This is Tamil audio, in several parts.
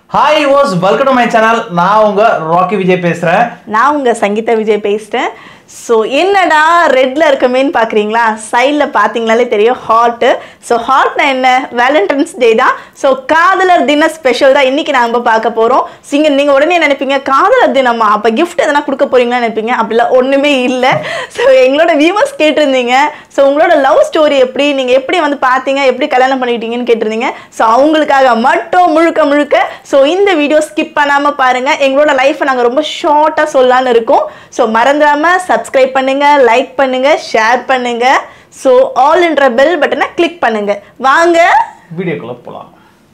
ஹாய் வாஸ் வெல்கம் டு மை சேனல் நான் உங்க ராக்கி விஜய் பேசுறேன் நான் உங்க சங்கீதா விஜய் பேசுகிறேன் ஸோ என்னடா ரெட்ல இருக்கமேன்னு பார்க்குறீங்களா சைடில் பார்த்தீங்கனாலே தெரியும் ஹார்ட்டு ஸோ ஹார்ட்னா என்ன வேலண்டைன்ஸ் டே தான் ஸோ காதலர் தின ஸ்பெஷல் தான் இன்னைக்கு நாம பார்க்க போகிறோம் சிங்க நீங்கள் உடனே நினைப்பீங்க காதலர் தினமா அப்போ gift எதனா கொடுக்க போறீங்களான்னு நினைப்பீங்க அப்படிலாம் ஒன்றுமே இல்லை ஸோ எங்களோட வியூவர்ஸ் கேட்டிருந்தீங்க ஸோ உங்களோட லவ் ஸ்டோரி எப்படி நீங்கள் எப்படி வந்து பார்த்தீங்க எப்படி கல்யாணம் பண்ணிக்கிட்டீங்கன்னு கேட்டிருந்தீங்க ஸோ அவங்களுக்காக மட்டும் முழுக்க முழுக்க ஸோ இந்த வீடியோ ஸ்கிப் பண்ணாமல் பாருங்கள் எங்களோட லைஃப்பை நாங்கள் ரொம்ப ஷார்ட்டாக சொல்லலான்னு இருக்கோம் ஸோ மறந்துடாமல் சப்ஸ்கிரைப் பண்ணுங்க லைக் பண்ணுங்க ஷேர் பண்ணுங்க ஸோ ஆல் என்ற பெல் பட்டனை கிளிக் பண்ணுங்க வாங்க வீடியோக்குள்ள போலாம்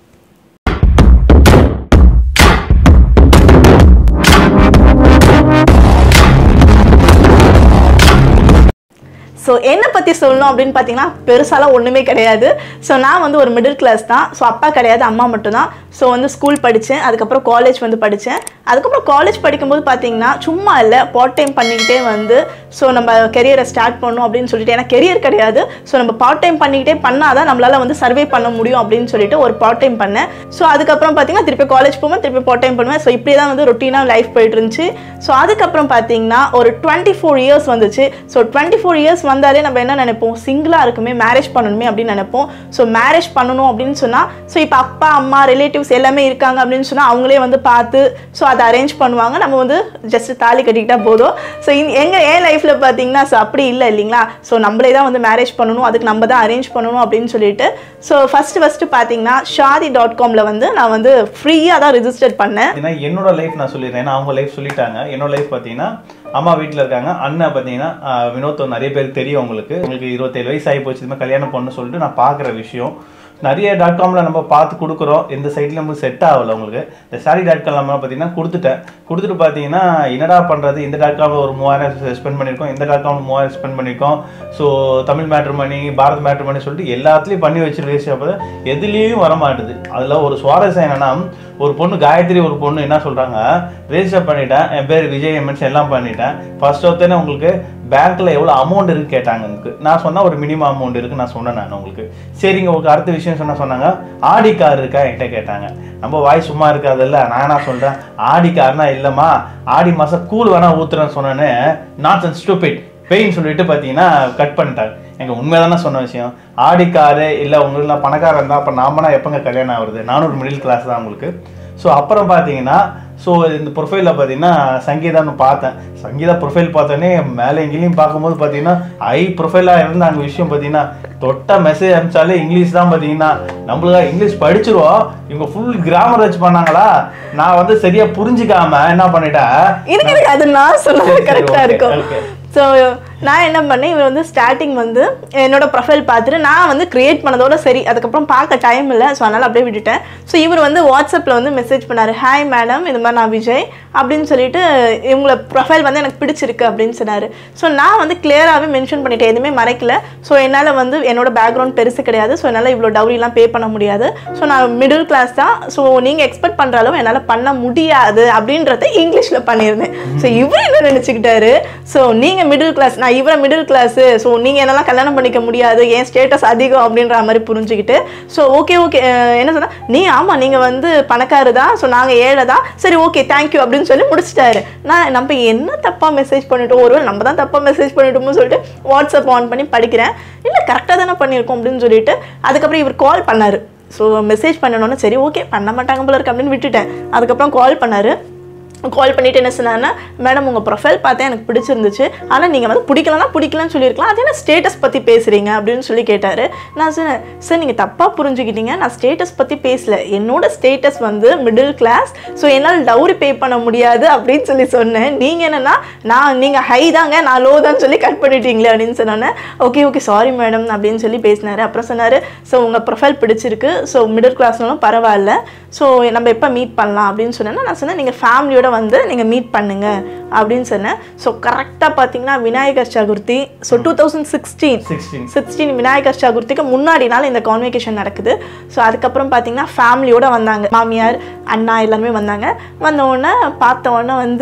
ஸோ என்னை பற்றி சொல்லணும் அப்படின்னு பார்த்தீங்கன்னா பெருசாலாம் ஒன்றுமே கிடையாது ஸோ நான் வந்து ஒரு மிடில் கிளாஸ் தான் ஸோ அப்பா கிடையாது அம்மா மட்டும்தான் ஸோ வந்து ஸ்கூல் படித்தேன் அதுக்கப்புறம் காலேஜ் வந்து படித்தேன் அதுக்கப்புறம் காலேஜ் படிக்கும்போது பார்த்தீங்கன்னா சும்மா இல்லை பார்ட் டைம் பண்ணிக்கிட்டே வந்து ஸோ நம்ம கெரியரை ஸ்டார்ட் பண்ணணும் அப்படின்னு சொல்லிட்டு ஏன்னா கெரியர் கிடையாது ஸோ நம்ம பார்ட் டைம் பண்ணிக்கிட்டே பண்ணால் தான் நம்மளால் வந்து சர்வே பண்ண முடியும் அப்படின்னு சொல்லிட்டு ஒரு பார்ட் டைம் பண்ணேன் ஸோ அதுக்கப்புறம் பார்த்தீங்கன்னா திருப்பி காலேஜ் போவேன் திருப்பி பார்ட் டைம் பண்ணுவேன் ஸோ இப்படி தான் வந்து ரொட்டீனாக லைஃப் போயிட்டு இருந்துச்சு ஸோ அதுக்கப்புறம் பார்த்தீங்கன்னா ஒரு டுவெண்ட்டி ஃபோர் இயர்ஸ் வந்துச்சு ஸோ டுவெண்ட்டி ஃபோர் இயர்ஸ் வந்தாலே நம்ம என்ன நினைப்போம் சிங்கிளாக இருக்குமே மேரேஜ் பண்ணணுமே அப்படின்னு நினைப்போம் ஸோ மேரேஜ் பண்ணணும் அப்படின்னு சொன்னால் ஸோ இப்போ அப்பா அம்மா ரிலேட்டிவ்ஸ் எல்லாமே இருக்காங்க அப்படின்னு சொன்னால் அவங்களே வந்து பார்த்து ஸோ அதை அரேஞ்ச் பண்ணுவாங்க நம்ம வந்து ஜஸ்ட் தாலி கட்டிக்கிட்டா போதும் ஸோ எங்கள் என் லைஃப்பில் பார்த்தீங்கன்னா ஸோ அப்படி இல்லை இல்லைங்களா ஸோ நம்மளே தான் வந்து மேரேஜ் பண்ணணும் அதுக்கு நம்ம தான் அரேஞ்ச் பண்ணணும் அப்படின்னு சொல்லிட்டு ஸோ ஃபஸ்ட்டு ஃபஸ்ட்டு பார்த்தீங்கன்னா ஷாதி டாட் காமில் வந்து நான் வந்து ஃப்ரீயாக தான் ரிஜிஸ்டர் பண்ணேன் ஏன்னா என்னோட லைஃப் நான் சொல்லிடுறேன் ஏன்னா அவங்க லைஃப் சொல்லிட்டாங்க என்னோட லைஃப் பார்த்தீங்கன்னா அம்மா வீட்டில் இருக்காங்க அண்ணன் பார்த்தீங்கன்னா ஆஹ், வினோத் நிறைய பேருக்கு தெரியும் உங்களுக்கு உங்களுக்கு இருபத்தேழு வயசு ஆகி போச்சு இதுமாதிரி கல்யாணம் பண்ணு சொல்லிட்டு நான் பார்க்குற விஷயம் நிறைய டாட் காமில் நம்ம பார்த்து கொடுக்குறோம் இந்த சைட்டில் நமக்கு செட் ஆகல உங்களுக்கு இந்த சாரி டாட் காம் நம்ம பார்த்தீங்கன்னா கொடுத்துட்டேன் கொடுத்துட்டு பார்த்தீங்கன்னா என்னடா பண்ணுறது இந்த டாட் காமில் ஒரு மூவாயிரம் ஸ்பெண்ட் பண்ணியிருக்கோம் இந்த டாட் காமில் மூவாயிரம் ஸ்பெண்ட் பண்ணியிருக்கோம் so Tamil matrimony Bharat matrimony சொல்லிட்டு எல்லாத்துலேயும் பண்ணி வச்சுட்டு வேஸ்ட் அப்போ எதுலேயும் வர மாட்டுது அதில் ஒரு சுவாரஸ்யம் என்னன்னா ஒரு பொண்ணு காயத்ரி ஒரு பொண்ணு என்ன சொல்கிறாங்க ரெஜிஸ்டர் பண்ணிட்டேன் என் பேர் விஜய் எம்என்ஸ் எல்லாம் பண்ணிட்டேன் ஃபர்ஸ்ட் ஒருத்தனே உங்களுக்கு பேங்க்ல எவ்வளோ அமௌண்ட் இருக்கு கேட்டாங்க எனக்கு நான் சொன்னா ஒரு மினிமம் அமௌண்ட் இருக்கு நான் சொன்னேன் நான் உங்களுக்கு சரிங்க உங்களுக்கு அடுத்த விஷயம் சொன்னா சொன்னாங்க ஆடி கார் இருக்கா என்கிட்ட கேட்டாங்க நம்ம வாய் சும்மா இருக்காதுல்ல நான் என்ன சொல்றேன் ஆடி கார்னா இல்லம்மா ஆடி மாசம் கூழ் வேணா ஊத்துறேன்னு சொன்னேன்னு நாட் அண்ட் ஸ்டூபிட் பெயின் சொல்லிட்டு பார்த்தீங்கன்னா கட் பண்ணிட்டாங்க எங்க உண்மைதானே சொன்ன விஷயம் ஆடி காரு இல்லை உங்களுக்கு பணக்காரன் இருந்தால் அப்போ நாமனா எப்போங்க கல்யாணம் ஆகுறது நானும் ஒரு மிடில் கிளாஸ் தான் உங்களுக்கு ஸோ அப்புறம் பார்த்தீங்கன்னா ஸோ இந்த ப்ரொஃபைலில் பார்த்தீங்கன்னா சங்கீதான்னு பார்த்தேன் சங்கீதா ப்ரொஃபைல் பார்த்தோன்னே மேலே எங்கேயும் பார்க்கும்போது பார்த்தீங்கன்னா ஐ ப்ரொஃபைலாக இருந்த அங்கே விஷயம் பார்த்தீங்கன்னா தொட்ட மெசேஜ் அனுப்பிச்சாலே இங்கிலீஷ் தான் பார்த்தீங்கன்னா நம்மளுக்கு இங்கிலீஷ் படிச்சிருவோம் இவங்க ஃபுல் கிராமர் வச்சு பண்ணாங்களா நான் வந்து சரியா புரிஞ்சுக்காம என்ன பண்ணிட்டேன் இருக்கு இருக்கு அது நான் சொன்னது சரி, கரெக்டாக okay, இருக்கும் okay. ஸோ நான் என்ன பண்ணேன் இவர் வந்து ஸ்டார்டிங் வந்து என்னோட ப்ரொஃபைல் பார்த்துட்டு நான் வந்து கிரியேட் பண்ணதோட சரி அதுக்கப்புறம் பார்க்க டைம் இல்லை ஸோ அதனால் அப்படியே விட்டுட்டேன் ஸோ இவர் வந்து வாட்ஸ்அப்பில் வந்து மெசேஜ் பண்ணார் ஹாய் மேடம் இது மாதிரி நான் விஜய் அப்படின்னு சொல்லிட்டு இவங்கள ப்ரொஃபைல் வந்து எனக்கு பிடிச்சிருக்கு அப்படின்னு சொன்னார் ஸோ நான் வந்து கிளியராகவே மென்ஷன் பண்ணிட்டேன் எதுவுமே மறைக்கல ஸோ என்னால் வந்து என்னோட பேக்ரவுண்ட் பெருசு கிடையாது ஸோ என்னால் இவ்வளோ டவுரிலாம் பே பண்ண முடியாது ஸோ நான் மிடில் கிளாஸ் தான் ஸோ நீங்கள் எக்ஸ்பெக்ட் பண்ணுற அளவு என்னால் பண்ண முடியாது அப்படின்றத இங்கிலீஷில் பண்ணியிருந்தேன் ஸோ இவர் என்ன நினச்சிக்கிட்டாரு ஸோ நீங்கள் மிடில் கிளாஸ் நான் இவரை மிடில் கிளாஸு ஸோ நீங்கள் என்னெல்லாம் கல்யாணம் பண்ணிக்க முடியாது என் ஸ்டேட்டஸ் அதிகம் அப்படின்ற மாதிரி புரிஞ்சுக்கிட்டு ஸோ ஓகே ஓகே என்ன சொன்னா நீ ஆமாம் நீங்கள் வந்து பணக்காரு தான் ஸோ நாங்கள் ஏழை தான் சரி ஓகே தேங்க்யூ அப்படின்னு சொல்லி முடிச்சிட்டாரு நான் நம்ம என்ன தப்பாக மெசேஜ் பண்ணிட்டோம் ஒருவேளை நம்ம தான் தப்பாக மெசேஜ் பண்ணிட்டோமோ சொல்லிட்டு வாட்ஸ்அப் ஆன் பண்ணி படிக்கிறேன் இல்லை கரெக்டாக தானே பண்ணியிருக்கோம் அப்படின்னு சொல்லிட்டு அதுக்கப்புறம் இவர் கால் பண்ணார் ஸோ மெசேஜ் பண்ணணும்னு சரி ஓகே பண்ண மாட்டாங்க போல இருக்கு அப்படின்னு விட்டுட்டேன் அதுக்கப்புறம் கால் பண்ணார் கால் பண்ணிட்டு என்ன சொன்னாங்கன்னா மேடம் உங்கள் ப்ரொஃபைல் பார்த்தேன் எனக்கு பிடிச்சிருந்துச்சு ஆனால் நீங்கள் வந்து பிடிக்கலன்னா பிடிக்கலன்னு சொல்லியிருக்கலாம் அது என்ன ஸ்டேட்டஸ் பற்றி பேசுகிறீங்க அப்படின்னு சொல்லி கேட்டார் நான் சொன்னேன் சார் நீங்கள் தப்பாக புரிஞ்சுக்கிட்டீங்க நான் ஸ்டேட்டஸ் பற்றி பேசல என்னோட ஸ்டேட்டஸ் வந்து மிடில் கிளாஸ் ஸோ என்னால் டவுரி பே பண்ண முடியாது அப்படின்னு சொல்லி சொன்னேன் நீங்கள் என்னென்னா நான் நீங்கள் ஹை தாங்க நான் லோ தான் சொல்லி கட் பண்ணிட்டீங்களே அப்படின்னு சொன்னோன்னே ஓகே ஓகே சாரி மேடம் அப்படின்னு சொல்லி பேசினார் அப்புறம் சொன்னார் ஸோ உங்கள் ப்ரொஃபைல் பிடிச்சிருக்கு ஸோ மிடில் கிளாஸ்னாலும் பரவாயில்ல ஸோ நம்ம எப்போ மீட் பண்ணலாம் அப்படின்னு சொன்னேன்னா நான் சொன்னேன் நீங்கள் ஃபேமிலியோட வந்து நீங்கள் மீட் பண்ணுங்க அப்படின்னு சொன்னேன் ஸோ கரெக்டாக பார்த்தீங்கன்னா Vinayagar Chaturthi so two thousand sixteen sixteen sixteen Vinayagar சதுர்த்திக்கு முன்னாடி நாள் இந்த கான்வெகேஷன் நடக்குது ஸோ அதுக்கப்புறம் பார்த்தீங்கன்னா ஃபேமிலியோட வந்தாங்க மாமியார் அண்ணா எல்லாருமே வந்தாங்க வந்த உடனே பார்த்த உடனே வந்து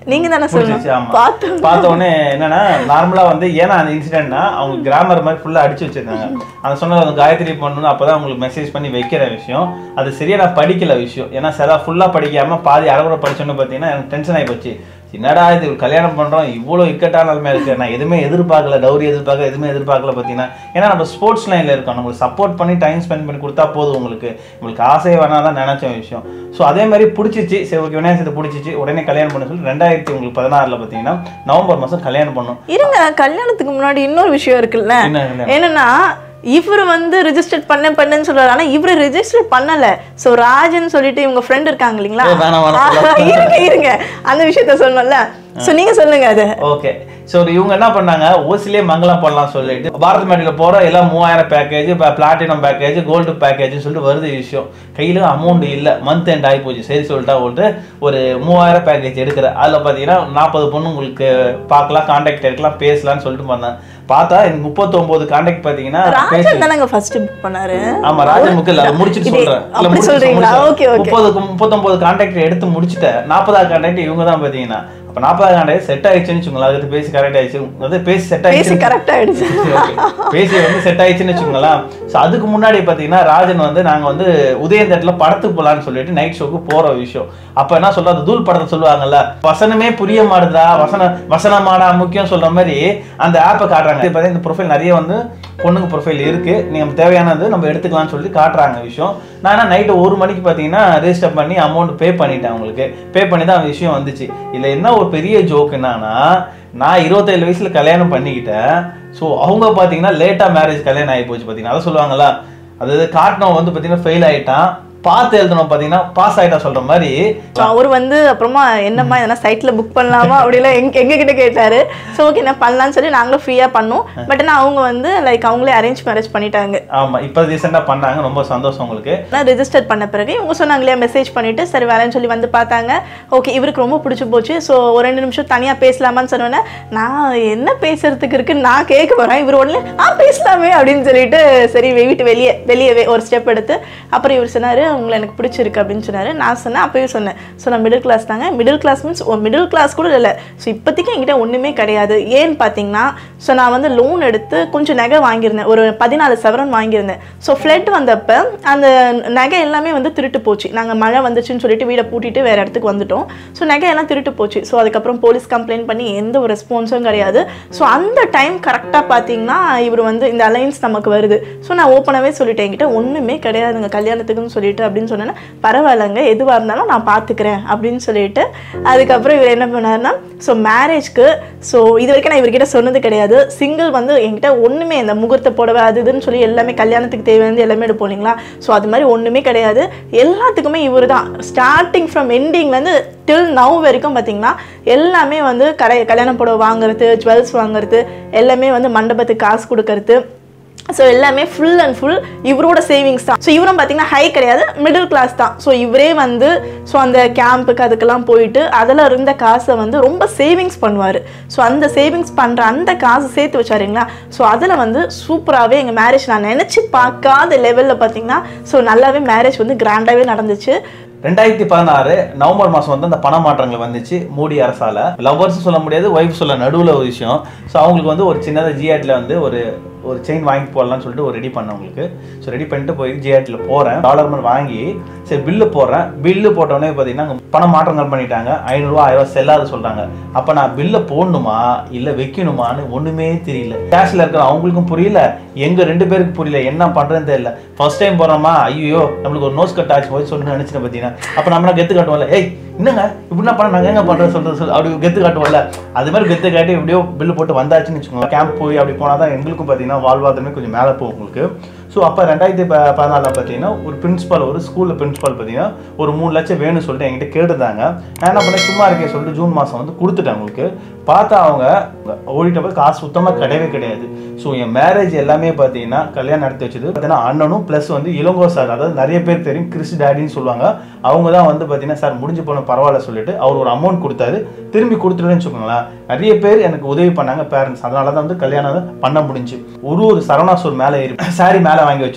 நீங்க தானே பிடிச்சிருச்சு, சொல்லணும் ஆமா. பார்த்து பார்த்த உடனே என்னன்னா நார்மலா வந்து ஏன்னா அந்த இன்சிடென்ட்னா அவங்க கிராமர் மாதிரி ஃபுல்லா அடிச்சு வச்சிருந்தாங்க அந்த சொன்னது அந்த காயத்ரி பண்ணணும் அப்பதான் உங்களுக்கு மெசேஜ் பண்ணி வைக்கிற விஷயம் அது சரியா நான் படிக்கல விஷயம் ஏன்னா சரியா ஃபுல்லா படிக்காம பாதி அரைகுறை படிச்சோன்னு பார்த்தீங்கன்னா எனக்கு டென்ஷன் ஆகி போச்சு என்னடா இது ஒரு கல்யாணம் பண்றோம் இவ்வளோ இக்கட்டான நிலைமை இருக்கு நான் எதுவுமே எதிர்பார்க்கல டவுரி எதிர்பார்க்கல எதுவுமே எதிர்பார்க்கல பார்த்தீங்கன்னா ஏன்னா நம்ம ஸ்போர்ட்ஸ் லைன்ல இருக்கோம் நம்மளுக்கு சப்போர்ட் பண்ணி டைம் ஸ்பெண்ட் பண்ணி கொடுத்தா போதும் உங்களுக்கு உங்களுக்கு ஆசையே வேணாம் தான் நினைச்ச விஷயம் ஸோ அதே மாதிரி பிடிச்சிச்சு சரி ஓகே விநாயகத்தை பிடிச்சிச்சு உடனே கல்யாணம் பண்ண சொல்லி ரெண்டாயிரத்தி உங்களுக்கு பதினாறுல பார்த்தீங்கன்னா நவம்பர் மாதம் கல்யாணம் பண்ணோம் இருங்க கல்யாணத்துக்கு முன்னாடி இன்னொரு விஷயம் இருக்குல்ல என்ன கல்யாணம்? என்னன்னா இவர் வந்து ரிஜிஸ்டர் பண்ண பண்ணேன்னு சொல்றாரு ஆனா இவரு ரிஜிஸ்டர் பண்ணல சோ ராஜன் சொல்லிட்டு இவங்க ஃப்ரெண்ட் இருக்காங்க இல்லைங்களா ஏய், வேணாம், வேணாம், ஆஹா, இருங்க இருங்க அந்த விஷயத்த சொல்லணும்ல சோ நீங்க சொல்லுங்க அது ஓகே ஸோ இவங்க என்ன பண்ணாங்க ஓசிலே மங்கலம் பண்ணலாம் சொல்லிட்டு பாரத் மேட்டில் போகிற எல்லாம் மூவாயிரம் பேக்கேஜ் இப்போ பிளாட்டினம் பேக்கேஜ் கோல்டு பேக்கேஜ்னு சொல்லிட்டு வருது விஷயம் கையில் அமௌண்ட் இல்லை மந்த் எண்ட் ஆகி போச்சு சரி சொல்லிட்டா போட்டு ஒரு மூவாயிரம் பேக்கேஜ் எடுக்கிற அதில் பார்த்தீங்கன்னா நாற்பது பொண்ணு உங்களுக்கு பார்க்கலாம் கான்டாக்ட் எடுக்கலாம் பேசலாம்னு சொல்லிட்டு பண்ணேன் பார்த்தா எனக்கு முப்பத்தொம்போது கான்டாக்ட் பார்த்தீங்கன்னா பேசி ராஜன் தானங்க ஃபர்ஸ்ட் புக் பண்ணாரு ஆமா ராஜன் முக்கில் அதை முடிச்சிட்டு இது- சொல்றேன் இல்ல, அப்படி முடிச்சிட்டு சொல்றீங்களா? முடிச்சிட்டேன். Okay, okay. முப்பதுக்கு முப்பத்தொன்பது கான்டாக்ட் எடுத்து முடிச்சிட்டேன் நாற்பதாவது கான்டாக்ட் இவங்க தான் பாத்தீங்கன்னா அப்ப நாற்பதாவது கான்டாக்ட் செட் ஆயிடுச்சுன்னு வச்சுக்கோங்களேன் அதுக்கு பேசி கரெக்ட் ஆயிடுச்சு அது பேசி செட் பேசி ஆயிடுச்சு கரெக்ட் ஆயிடுச்சு Okay. பேசி வந்து செட் ஆயிடுச்சுன்னு வச்சுக்கோங்களேன் ஸோ அதுக்கு முன்னாடி பார்த்தீங்கன்னா ராஜன் வந்து நாங்கள் வந்து உதயந்தட்டில் படத்துக்கு போகலான்னு சொல்லிட்டு நைட் ஷோக்கு போகிற விஷயம் அப்போ என்ன சொல்ற அந்த தூள் படத்தை சொல்லுவாங்கல்ல வசனமே புரிய மாட்டுதா வசன வசனமாடா முக்கியம் சொல்ற மாதிரி அந்த ஆப்பை காட்டுறாங்க இப்போ இந்த ப்ரொஃபைல் நிறைய வந்து பொண்ணுங்க ப்ரொஃபைல் இருக்கு நீங்க தேவையானது நம்ம எடுத்துக்கலாம்னு சொல்லி காட்டுறாங்க விஷயம் நான் என்ன நைட்டு ஒரு மணிக்கு பார்த்தீங்கன்னா ரெஜிஸ்டர் பண்ணி அமௌண்ட் பே பண்ணிட்டேன் அவங்களுக்கு பே பண்ணி தான் விஷயம் வந்துச்சு இதில் என்ன ஒரு பெரிய ஜோக் என்னன்னா நான் இருபத்தேழு வயசுல கல்யாணம் பண்ணிக்கிட்டேன் ஸோ அவங்க பார்த்தீங்கன்னா லேட்டாக மேரேஜ் கல்யாணம் ஆகி போச்சு பார்த்தீங்கன்னா அதை சொல்லுவாங்கல்ல அதாவது காட்டினவன் வந்து பார்த்தீங்கன்னா ஃபெயில் ஆயிட்டான் பார்த்து எழுதணும் பார்த்தீங்கன்னா பாஸ் ஆயிட்டா சொல்ற மாதிரி So, அவர் வந்து அப்புறமா என்னம்மா எதனா சைட்ல புக் பண்ணலாமா அப்படிலாம் எங்க எங்க கிட்ட கேட்டாரு ஸோ ஓகே என்ன பண்ணலாம்னு சொல்லி நாங்களும் ஃப்ரீயா பண்ணோம் பட் ஆனால் அவங்க வந்து லைக் அவங்களே அரேஞ்ச் மேரேஜ் பண்ணிட்டாங்க ஆமா இப்போ ரீசெண்டாக பண்ணாங்க ரொம்ப சந்தோஷம் உங்களுக்கு நான் ரெஜிஸ்டர் பண்ண பிறகு இவங்க சொன்னாங்க இல்லையா மெசேஜ் பண்ணிட்டு சரி வரேன்னு சொல்லி வந்து பார்த்தாங்க ஓகே இவருக்கு ரொம்ப பிடிச்சி போச்சு ஸோ ஒரு ரெண்டு நிமிஷம் தனியாக பேசலாமான்னு சொன்னோன்னே நான் என்ன பேசுறதுக்கு இருக்கு நான் கேட்க போறேன் இவர் உடனே ஆ பேசலாமே அப்படின்னு சொல்லிட்டு சரி வீட்டு வெளியே வெளியவே ஒரு ஸ்டெப் எடுத்து அப்புறம் இவர் சொன்னாரு உங்களை எனக்கு பிடிச்சிருக்கு அப்படின்னு சொன்னாரு நான் சொன்னேன் அப்பயும் சொன்னேன் ஸோ நான் மிடில் கிளாஸ் தாங்க middle class means middle class கூட இல்லை ஸோ இப்போதைக்கு என்கிட்ட ஒன்றுமே கிடையாது ஏன்னு பார்த்தீங்கன்னா ஸோ நான் வந்து லோன் எடுத்து கொஞ்சம் நகை வாங்கியிருந்தேன் ஒரு பதினாலு சவரன் வாங்கியிருந்தேன் ஸோ ஃப்ளட் வந்தப்ப அந்த நகை எல்லாமே வந்து திருட்டு போச்சு நாங்கள் மழை வந்துச்சுன்னு சொல்லிட்டு வீடை பூட்டிட்டு வேற இடத்துக்கு வந்துட்டோம் ஸோ நகை எல்லாம் திருட்டு போச்சு ஸோ அதுக்கப்புறம் போலீஸ் கம்ப்ளைண்ட் பண்ணி எந்த ஒரு ரெஸ்பான்ஸும் கிடையாது ஸோ அந்த டைம் கரெக்டாக பார்த்தீங்கன்னா இவர் வந்து இந்த அலைன்ஸ் நமக்கு வருது ஸோ நான் ஓப்பனாகவே சொல்லிட்டேன் என்கிட்ட ஒன்றுமே கிடையாதுங்க கல்யாணத்துக்குன்னு சொல்லிட்டு அப்படின்னு சொன்னேன்னா பரவாயில்லைங்க எதுவாக இருந்தாலும் நான் பார்த்துக்கிறேன் அப்படின்னு சொல்லிட்டு அதுக்கப்புறம் இவர் என்ன பண்ணாருன்னா ஸோ மேரேஜ்க்கு ஸோ இது வரைக்கும் நான் இவர்கிட்ட சொன்னது கிடையாது சிங்கிள் வந்து என்கிட்ட ஒன்றுமே இந்த முகூர்த்த புடவை அது இதுன்னு சொல்லி எல்லாமே கல்யாணத்துக்கு தேவையானது எல்லாமே எடுப்போம் இல்லைங்களா ஸோ அது மாதிரி ஒன்றுமே கிடையாது எல்லாத்துக்குமே இவர் தான் ஸ்டார்டிங் ஃப்ரம் எண்டிங்லேருந்து டில் நவ் வரைக்கும் பார்த்தீங்கன்னா எல்லாமே வந்து கரை கல்யாண புடவை வாங்குறது ஜுவல்ஸ் வாங்குறது எல்லாமே வந்து மண்டபத்துக்கு காசு கொடுக்கறது ஸோ எல்லாமே ஃபுல் அண்ட் ஃபுல் இவரோட சேவிங்ஸ் தான் ஸோ இவரும் பார்த்தீங்கன்னா ஹை கிடையாது மிடில் கிளாஸ் தான் ஸோ இவரே வந்து ஸோ அந்த கேம்புக்கு அதுக்கெல்லாம் போயிட்டு அதில் இருந்த காசை வந்து ரொம்ப சேவிங்ஸ் பண்ணுவார் ஸோ அந்த சேவிங்ஸ் பண்ணுற அந்த காசு சேர்த்து வச்சாருங்களா ஸோ அதில் வந்து சூப்பராகவே எங்கள் மேரேஜ் நான் நினச்சி பார்க்காத லெவலில் பார்த்தீங்கன்னா ஸோ நல்லாவே மேரேஜ் வந்து கிராண்டாகவே நடந்துச்சு ரெண்டாயிரத்தி பதினாறு நவம்பர் மாதம் வந்து அந்த பண மாற்றங்கள் வந்துச்சு மோடி அரசால லவ்வர்ஸ் சொல்ல முடியாது ஒய்ஃப் சொல்ல நடுவில் ஒரு விஷயம் ஸோ அவங்களுக்கு வந்து ஒரு சின்னதாக ஜிஆர்டியில் வந்து ஒரு ஒரு செயின் வாங்கி போடலாம்னு சொல்லிட்டு ஒரு ரெடி பண்ணேன் உங்களுக்கு ஸோ ரெடி பண்ணிட்டு போய் ஜிஆர்டியில் போகிறேன் டாலர் மாதிரி வாங்கி சரி பில்லு போடுறேன் பில்லு போட்டோடனே பார்த்தீங்கன்னா அங்க பண மாற்றங்கள் பண்ணிட்டாங்க ஐநூறுரூவா ஆயிரம் செல்லாது சொல்கிறாங்க அப்போ நான் பில்லை போடணுமா இல்லை வைக்கணுமான்னு ஒன்றுமே தெரியல கேஷில் இருக்கிற அவங்களுக்கும் புரியல எங்கள் ரெண்டு பேருக்கு புரியல என்ன பண்ணுறதுன்னு தெரியல ஃபர்ஸ்ட் டைம் போகிறோமா ஐயோ நம்மளுக்கு ஒரு நோஸ் கட் ஆச்சு போய் சொல்லி நினச்சிட்டேன் பார்த்தீங்கன்னா அப்போ நம்ம கெத்து காட்டுவோம்ல ஏய் என்னங்க இப்படிலாம் பண்ண நாங்கள் எங்க பண்ணுறது சொல்கிறது சொல்லு அப்படி கெத்து காட்டுவோம்ல அது மாதிரி கெத்து காட்டி எப்படியோ பில்லு போட்டு வந்தாச்சுன்னு வச்சுக்கோங்க கேம்ப் போய் அப்படி போனால் தான் எங்களுக்கும் பார்த்தீங்கன்னா வாழ்வாதாரமே கொஞ்சம் மேலே போகும் உங்களுக்கு ஸோ அப்போ ரெண்டாயிரத்தி ப பதினாலில் பார்த்தீங்கன்னா ஒரு பிரின்சிபால் ஒரு ஸ்கூலில் பிரின்சிபால் பார்த்தீங்கன்னா ஒரு மூணு லட்சம் வேணும்னு சொல்லிட்டு என்கிட்ட கேட்டிருந்தாங்க நான் என்ன பண்ணேன் சும்மா இருக்கே சொல்லிட்டு ஜூன் மாதம் வந்து கொடுத்துட்டேன் அவங்களுக்கு பார்த்தா அவங்க ஓடிட்ட போய் காசு சுத்தமாக கிடையவே கிடையாது ஸோ என் மேரேஜ் எல்லாமே பார்த்தீங்கன்னா கல்யாணம் நடத்தி வச்சது பார்த்தீங்கன்னா அண்ணனும் ப்ளஸ் வந்து இளங்கோ சார் அதாவது நிறைய பேர் தெரியும் கிறிஸ் டேடின்னு சொல்லுவாங்க அவங்க தான் வந்து பார்த்தீங்கன்னா சார் முடிஞ்சு போன பரவாயில்ல சொல்லிட்டு அவர் ஒரு அமௌண்ட் கொடுத்தாரு திரும்பி கொடுத்துருன்னு வச்சுக்கோங்களேன் நிறைய பேர் எனக்கு உதவி பண்ணாங்க பேரண்ட்ஸ் அதனால தான் வந்து கல்யாணம் பண்ண முடிஞ்சு ஒரு ஒரு சரவணா ஸ்டோர் மேலே ஏறி சாரி மேலே வாங்கி வச்சிருவேன்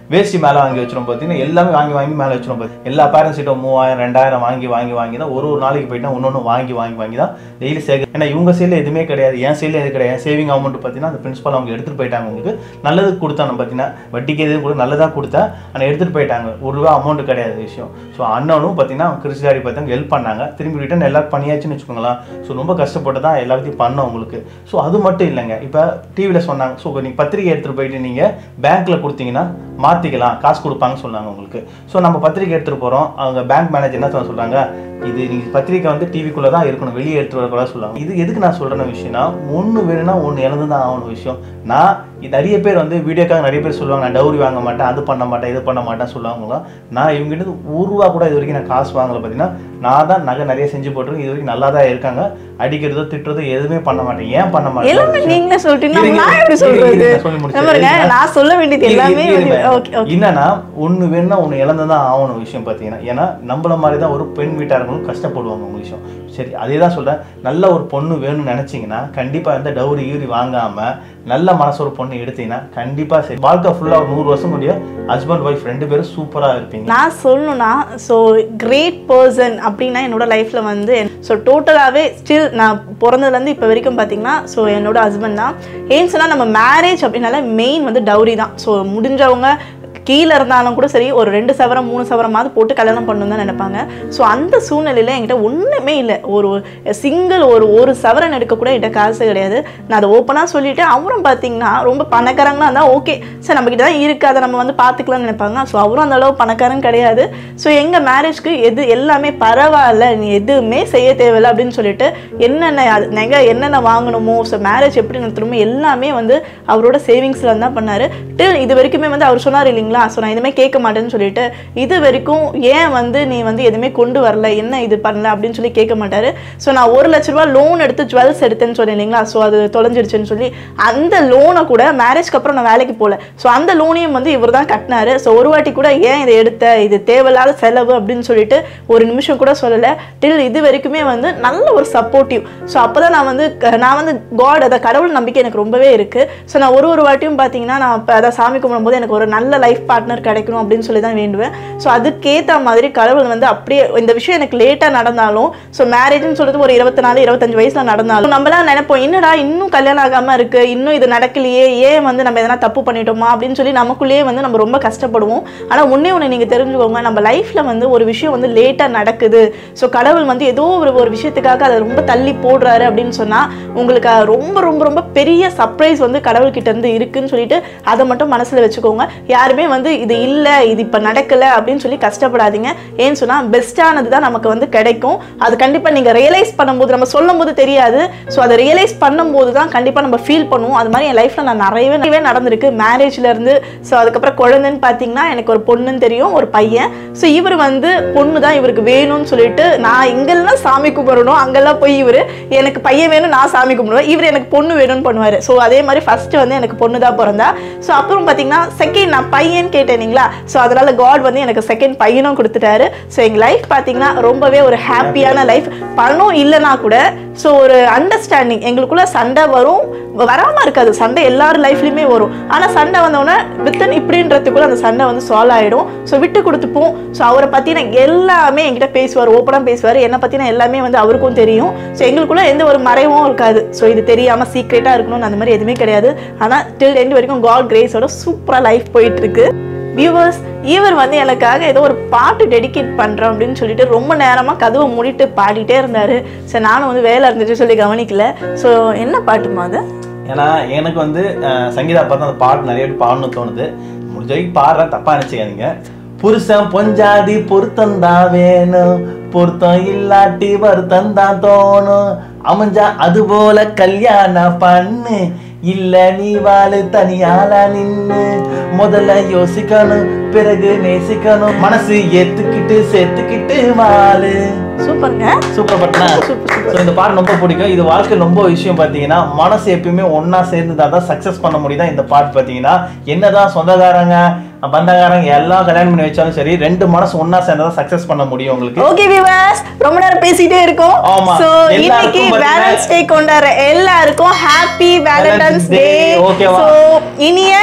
வேஷ்டி மேலே வாங்கி வச்சிரும் பார்த்தீங்கன்னா எல்லாமே வாங்கி வாங்கி மேலே வச்சிரும் பாத்தி- எல்லா பேரண்ட்ஸ் கிட்ட மூவாயிரம் ரெண்டாயிரம் வாங்கி வாங்கி வாங்கி தான் ஒரு ஒரு நாளைக்கு போயிட்டா ஒன்று வாங்கி வாங்கி வாங்கி தான் டெய்லி சேர்க்க ஏன்னா இவங்க சைடில் எதுவுமே கிடையாது என் சைடில் எது கிடையாது சேவிங் அமௌண்ட் பார்த்தீங்கன்னா அந்த பிரின்சிபல் அவங்க எடுத்துகிட்டு போயிட்டாங்க உங்களுக்கு நல்லதுக்கு கொடுத்தாங்க பார்த்தீங்கன்னா வட்டிக்கு எதுவும் கூட நல்லதாக கொடுத்தா ஆனால் எடுத்துகிட்டு போயிட்டாங்க ஒரு ரூபா அமௌண்ட் கிடையாது விஷயம் ஸோ அண்ணனும் பார்த்தீங்கன்னா கிருஷ்ணாரி பார்த்தாங்க ஹெல்ப் பண்ணாங்க திரும்பி ரிட்டன் எல்லாரும் பண்ணியாச்சுன்னு வச்சுக்கோங்களேன் ஸோ ரொம்ப கஷ்டப்பட்டு தான் எல்லாத்தையும் பண்ணோம் உங்களுக்கு ஸோ அது மட்டும் இல்லைங்க இப்போ டிவியில் சொன்னாங்க ஸோ நீங்கள் பத்திரிக்கை எடுத்துகிட்டு போயிட்டு நீங்கள் பேங்க்கில் கொடுத்தீங்கன்னா மாற்றிக்கலாம் காசு கொடுப்பாங்கன்னு சொன்னாங்க உங்களுக்கு ஸோ நம்ம பத்திரிக்கை எடுத்துகிட்டு போகிறோம் அவங்க பேங்க் மேனேஜர் என்ன சொல்ல சொல்கிறாங்க இது நீங்கள் பத்திரிக்கை வந்து டிவிக்குள்ளே தான் இருக்கணும் வெளியே எடுத்துகிட்டு வரக்கூடாது சொல்லுவாங்க இது எதுக்கு நான் சொல்கிறேன் விஷயம்னா ஒன்று வேணும்னா ஒன்று இழந்து தான் ஆகணும் விஷயம் நான் இது நிறைய பேர் வந்து வீடியோக்காக நிறைய பேர் சொல்லுவாங்க நான் டவுரி வாங்க மாட்டேன் அது பண்ண மாட்டேன் இது பண்ண மாட்டேன் சொல்லுவாங்க நான் இவங்ககிட்ட ஒரு ரூபா கூட இது வரைக்கும் நான் காசு வாங்கல பார்த்தீங்கன்னா நான் தான் நகை நிறைய செஞ்சு போட்டிருக்கேன் இது வரைக்கும் நல்லா தான் இருக்காங்க அடிக்கிறதோ திட்டுறதோ எதுவுமே பண்ண மாட்டேன் ஏன் பண்ண எல்லாமே மாட்டேன் நீங்களே சொல்லிட்டீங்கன்னா இருங்க, நான் எப்படி இருங்க, சொல்றது இருங்க, நான் சொல்லி முடிச்சிடுறேன். பாருங்க இருங்க. நான் சொல்ல வேண்டியது இரு- எல்லாமே இரு- இருங்க. ஓகே ஓகே என்னன்னா ஒண்ணு வேணும்னா ஒண்ணு இழந்து தான் ஆகணும் விஷயம் பார்த்தீங்கன்னா ஏன்னா நம்மள மாதிரி தான் ஒரு பெண் வீட்டார்களும் கஷ்டப்படுவாங்க உங்க விஷயம் சரி அதே தான் சொல்றேன் நல்ல ஒரு பொண்ணு வேணும்னு நினைச்சீங்கன்னா கண்டிப்பா எந்த டவுரி ஈரி வாங்காம நல்ல மனசு ஒரு பொண்ணு எடுத்தீங்கன்னா கண்டிப்பா சரி வாழ்க்கை ஃபுல்லா ஒரு நூறு வருஷம் முடிய ஹஸ்பண்ட் ஒய்ஃப் ரெண்டு பேரும் சூப்பரா இருப்பீங்க நான் சொல்லணும்னா ஸோ கிரேட் பர்சன் அப்படின்னா என்னோட லைஃப்பில் வந்து ஸோ டோட்டலாகவே ஸ்டில் நான் பிறந்ததுலேருந்து இப்போ வரைக்கும் பார்த்தீங்கன்னா ஸோ என்னோட ஹஸ்பண்ட் தான் ஏன்னு சொன்னால் நம்ம மேரேஜ் அப்படின்னால மெயின் வந்து டவுரி தான் ஸோ முடிஞ்சவங்க கீழே இருந்தாலும் கூட சரி ஒரு ரெண்டு சவரம் மூணு சவரமாவது போட்டு கல்யாணம் பண்ணணும் தான் நினைப்பாங்க ஸோ அந்த சூழ்நிலையில் என்கிட்ட ஒன்றுமே இல்லை ஒரு சிங்கிள் ஒரு ஒரு சவரன் எடுக்க கூட என்கிட்ட காசு கிடையாது நான் அதை ஓப்பனாக சொல்லிட்டு அவரும் பார்த்தீங்கன்னா ரொம்ப பணக்காரங்களா இருந்தால் ஓகே சரி நம்மக்கிட்ட தான் இருக்குது அதை நம்ம வந்து பார்த்துக்கலாம்னு நினைப்பாங்க ஸோ அவரும் அந்த அளவு பணக்காரன் கிடையாது ஸோ எங்கள் மேரேஜ்க்கு எது எல்லாமே பரவாயில்ல நீ எதுவுமே செய்ய தேவையில்ல அப்படின்னு சொல்லிட்டு என்னென்ன அது நகை என்னென்ன வாங்கணுமோ ஸோ மேரேஜ் எப்படி நடத்தணுமோ எல்லாமே வந்து அவரோட சேவிங்ஸில் தான் பண்ணார் டில் இது வரைக்குமே வந்து அவர் சொன்னார் இல்லைங்களா ஸோ நான் எதுவுமே கேட்க மாட்டேன்னு சொல்லிட்டு இது வரைக்கும் ஏன் வந்து நீ வந்து எதுவுமே கொண்டு வரல என்ன இது பண்ணல அப்படின்னு சொல்லி கேட்க மாட்டார் ஸோ நான் ஒரு லட்ச ரூபா லோன் எடுத்து ஜுவல்ஸ் எடுத்தேன்னு சொன்னேன் இல்லைங்களா ஸோ அது தொலைஞ்சிருச்சுன்னு சொல்லி அந்த லோனை கூட மேரேஜ்க்கு அப்புறம் நான் வேலைக்கு போகல ஸோ அந்த லோனையும் வந்து இவர் தான் கட்டினாரு ஸோ ஒரு வாட்டி கூட ஏன் இதை எடுத்த இது தேவையில்லாத செலவு அப்படின்னு சொல்லிட்டு ஒரு நிமிஷம் கூட சொல்லலை டில் இது வரைக்குமே வந்து நல்ல ஒரு சப்போர்ட்டிவ் ஸோ அப்போ தான் நான் வந்து க- நான் வந்து காட் அதை கடவுள் நம்பிக்கை எனக்கு ரொம்பவே இருக்குது ஸோ நான் ஒரு ஒரு வாட்டியும் பார்த்தீங்கன்னா நான் இப்போ அதை சாமி கும்பிடும்போது எனக்கு ஒரு நல்ல லைஃப் பார்ட்னர் கிடைக்கணும் அப்படின்னு சொல்லி தான் வேண்டுவேன் ஸோ அதுக்கேற்ற மாதிரி கடவுள் வந்து அப்படியே இந்த விஷயம் எனக்கு லேட்டாக நடந்தாலும் ஸோ மேரேஜ்னு சொல்லிட்டு ஒரு இருபத்தி நாலு இருபத்தஞ்சு வயசுல நடந்தாலும் நம்மளாம் நினைப்போம் என்னடா இன்னும் கல்யாணம் ஆகாம இருக்கு இன்னும் இது நடக்கலையே ஏன் வந்து நம்ம எதனா தப்பு பண்ணிட்டோமா அப்படின்னு சொல்லி நமக்குள்ளேயே வந்து நம்ம ரொம்ப கஷ்டப்படுவோம் ஆனா ஒண்ணே ஒன்று நீங்க தெரிஞ்சுக்கோங்க நம்ம லைஃப்ல வந்து ஒரு விஷயம் வந்து லேட்டா நடக்குது ஸோ கடவுள் வந்து ஏதோ ஒரு ஒரு விஷயத்துக்காக அதை ரொம்ப தள்ளி போடுறாரு அப்படின்னு சொன்னா உங்களுக்கு அது ரொம்ப ரொம்ப ரொம்ப பெரிய சர்ப்ரைஸ் வந்து கடவுள் கிட்ட இருந்து இருக்குன்னு சொல்லிட்டு அதை மட்டும் மனசுல வச்சுக்கோங்க யாருமே வந்து இது இல்லை இது இப்போ நடக்கல அப்படின்னு சொல்லி கஷ்டப்படாதீங்க ஏன்னு சொன்னா பெஸ்ட்டானது தான் நமக்கு வந்து கிடைக்கும் அது கண்டிப்பா நீங்க ரியலைஸ் பண்ணும்போது நம்ம சொல்லும் போது தெரியாது ஸோ அதை ரியலைஸ் பண்ணும்போது தான் கண்டிப்பா நம்ம ஃபீல் பண்ணுவோம் அது மாதிரி என் லைஃப்ல நான் நிறையவே நிறையவே நடந்திருக்கு மேரேஜ்ல இருந்து ஸோ அதுக்கப்புறம் குழந்தைன்னு பார்த்தீங்கன்னா எனக்கு ஒரு பொண்ணுன்னு தெரியும் ஒரு பையன் ஸோ இவர் வந்து பொண்ணு தான் இவருக்கு வேணும்னு சொல்லிட்டு நான் இங்கெல்லாம் சாமி கும்பிடணும் அங்கெல்லாம் போய் இவர் எனக்கு பையன் வேணும் நான் சாமி கும்பிடுவேன் இவர் எனக்கு பொண்ணு வேணும்னு பண்ணுவார் ஸோ அதே மாதிரி ஃபர்ஸ்ட் வந்து எனக்கு பொண்ணு தான் பிறந்தா ஸோ அப்புறம் பார்த்தீங்கன்னா செகண்ட் நான் பையன் கேட்டேனீங்களா ஸோ அதனால காட் வந்து எனக்கு செகண்ட் பையனும் கொடுத்துட்டாரு ஸோ எங்கள் லைஃப் பார்த்தீங்கன்னா ரொம்பவே ஒரு ஹாப்பியான லைஃப் பணம் இல்லைனா கூட ஸோ ஒரு அண்டர்ஸ்டாண்டிங் எங்களுக்குள்ள சண்டை வரும் வராமல் இருக்காது சண்டை எல்லார் லைஃப்லையுமே வரும் ஆனால் சண்டை வந்தோடனே வித்தன் இப்படின்றதுக்குள்ள அந்த சண்டை வந்து சால்வ் ஆகிடும் ஸோ விட்டு கொடுத்துப்போம் ஸோ அவரை பற்றின எல்லாமே என்கிட்ட பேசுவார் ஓப்பனாக பேசுவார் என்னை பற்றின எல்லாமே வந்து அவருக்கும் தெரியும் ஸோ எங்களுக்குள்ள எந்த ஒரு மறைவும் இருக்காது ஸோ இது தெரியாமல் சீக்ரெட்டாக இருக்கணும்னு அந்த மாதிரி எதுவுமே கிடையாது ஆனால் டில் எண்டு வரைக்கும் காட் கிரேஸோட சூப்பராக லைஃப் போயிட்டு இருக்கு வியூவர்ஸ் இவர் வந்து எனக்காக ஏதோ ஒரு பாட்டு டெடிகேட் பண்ணுறோம் அப்படின்னு சொல்லிட்டு ரொம்ப நேரமாக கதவை மூடிட்டு பாடிட்டே இருந்தார் சரி நானும் வந்து வேலை இருந்துச்சு சொல்லி கவனிக்கல ஸோ என்ன பாட்டுமா அது ஏன்னா எனக்கு வந்து அஹ், சங்கீதா பார்த்தா அந்த பாட்டு நிறைய வாட்டி பாடணும்னு தோணுது முடிஞ்ச வரைக்கும் பாடுறேன் தப்பா நினைச்சுக்காதீங்க புருஷன் பொஞ்சாதி பொருத்தம் தான் வேணும் பொருத்தம் இல்லாட்டி வருத்தம் தான் தோணும் அமைஞ்சா அது போல கல்யாணம் பண்ணு இல்ல நீ வாழு தனியால நின்னு முதல்ல யோசிக்கணும் பிறகு நேசிக்கணும் மனசு ஏத்துக்கிட்டு சேர்த்துக்கிட்டு வாழு சூப்பருங்க சூப்பர் பட்னா சூப்பர் சூப்பர் ஸோ இந்த பாட்டு ரொம்ப பிடிக்கும் இது வாழ்க்கையில் ரொம்ப விஷயம் பார்த்தீங்கன்னா மனசு எப்பயுமே ஒன்றா சேர்ந்து தான் சக்ஸஸ் பண்ண முடியுதா இந்த பாட்டு பார்த்தீங்கன்னா என்னதான் சொந்தக்காரங்க பந்தக்காரங்க எல்லாம் கல்யாணம் பண்ணி வச்சாலும் சரி ரெண்டு மனசு ஒன்றா சேர்ந்து தான் சக்ஸஸ் பண்ண முடியும் உங்களுக்கு ஓகே வியூவர்ஸ் ரொம்ப நேரம் பேசிட்டே இருக்கோம் ஆமா. சோ எல்லாருக்கும் இன்னைக்கு பாத்தீங்கன்னா- வேலன்ஸ் டே கொண்டாடுற எல்லாருக்கும் happy Valentine's Valentine's day Day, okay வா? சோ இனிய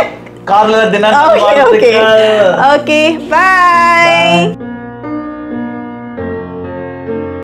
கார்ல தினம் ஓகே ஓகே ஓகே பாய்